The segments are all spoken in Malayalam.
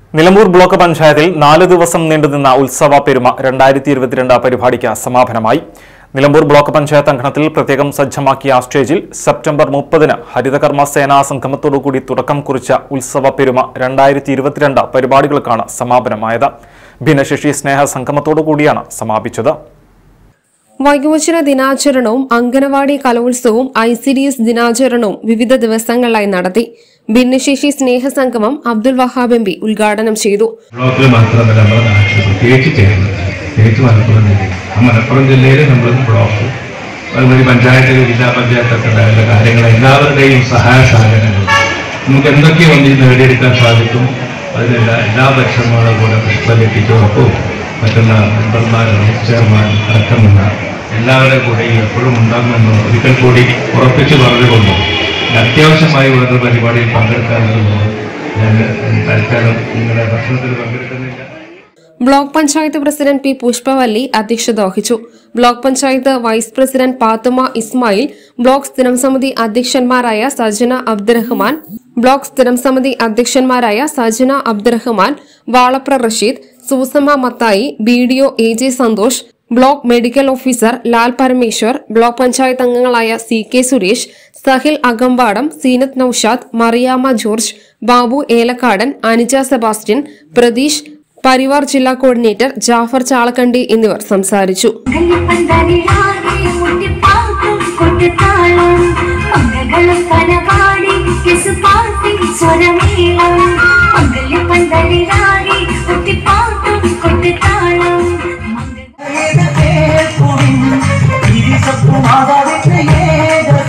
നിലമ്പൂർ ബ്ലോക്ക് പഞ്ചായത്തിൽ നാല് ദിവസം നീണ്ടുനിന്ന ഉത്സവ പെരുമ രണ്ടായിരത്തി ഇരുപത്തിരണ്ട് പരിപാടിക്ക് സമാപനമായി നിലമ്പൂർ ബ്ലോക്ക് പഞ്ചായത്ത് അങ്കണത്തിൽ പ്രത്യേകം സജ്ജമാക്കിയ സ്റ്റേജിൽ സെപ്റ്റംബർ മുപ്പതിന് ഹരിതകർമ്മ സേനാ സംഗമത്തോടുകൂടി തുടക്കം കുറിച്ച ഉത്സവ പെരുമ രണ്ടായിരത്തി ഇരുപത്തിരണ്ട് പരിപാടികൾക്കാണ് സമാപനമായത് ഭിന്നശേഷി സ്നേഹ സംഗമത്തോടുകൂടിയാണ് സമാപിച്ചത് വയോജന ദിനാചരണവും അംഗനവാടി കലോത്സവവും ഐ സി ഡി എസ് ദിനാചരണവും വിവിധ ദിവസങ്ങളിലായി നടത്തി ഭിന്നശേഷി സ്നേഹസംഗമം അബ്ദുൽ വഹാബ് എം പി ഉദ്ഘാടനം ചെയ്തു ബ്ലോക്കിൽ മാത്രമല്ല നമ്മുടെ നാട്ടിൽ പ്രത്യേകിച്ച് കേരളത്തിൽ പ്രത്യേകിച്ച് മലപ്പുറം ജില്ലയിൽ ആ മലപ്പുറം ജില്ലയിൽ നമ്മൾ ബ്ലോക്ക് അതുപോലെ പഞ്ചായത്ത് ജില്ലാ പഞ്ചായത്തൊക്കെ ഉണ്ടാകുന്ന കാര്യങ്ങൾ എല്ലാവരുടെയും സഹായ സഹകരണങ്ങൾ നമുക്ക് എന്തൊക്കെ ഒന്നിൽ നേടിയെടുക്കാൻ സാധിക്കും അതിനെല്ലാ എല്ലാ പക്ഷങ്ങളും കൂടെ പുഷ്പലെത്തിച്ചോടൊപ്പം മറ്റുള്ള മെമ്പർമാരും ചെയർമാൻ അടക്കമുള്ള എല്ലാവരുടെ കൂടെയും എപ്പോഴും ഉണ്ടാകുമെന്ന് ഒരിക്കൽ കൂടി ഉറപ്പിച്ചു പറഞ്ഞുകൊണ്ട് അത്യാവശ്യമായി വേറൊരു പരിപാടിയിൽ പങ്കെടുക്കാനുള്ളതുകൊണ്ട് ഞാൻ തൽക്കാലം നിങ്ങളുടെ ഭക്ഷണത്തിൽ പങ്കെടുക്കുന്നില്ല block panchayat president P Pushpavalli അധ്യക്ഷത വഹിച്ചു block panchayat vice president Pathuma Ismail block സ്ഥിരം സമിതി അധ്യക്ഷന്മാരായ സജന അബ്ദുറഹ്മാൻ ബ്ലോക്ക് സ്ഥിരം സമിതി അധ്യക്ഷന്മാരായ Sajana Abdurahman Valapra Rasheed Susamma Mathai B D O A J Santhosh block medical officer Lal Parameswar block panchayat അംഗങ്ങളായ സി കെ സുരേഷ് സഹിൽ അകമ്പാടം സീനത്ത് നൌഷാദ് മറിയാമ്മ ജോർജ് ബാബു ഏലക്കാടൻ അനിജ സെബാസ്റ്റ്യൻ പ്രതീഷ് പരിവാർ ജില്ലാ കോർഡിനേറ്റർ ജാഫർ ചാളക്കണ്ടി എന്നിവർ സംസാരിച്ചു പന്തലിലാകെ മുട്ടിപ്പാട്ടും കൊട്ടിത്താളം മംഗളം കനപാടി കിസ് പാട്ടി സ്വരമേളം മംഗല്യ പന്തലിലാകെ മുട്ടിപ്പാട്ടും കൊട്ടിത്താളം മംഗള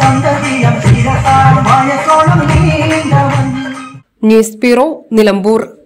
ന്യൂസ് ബ്യൂറോ നിലമ്പൂർ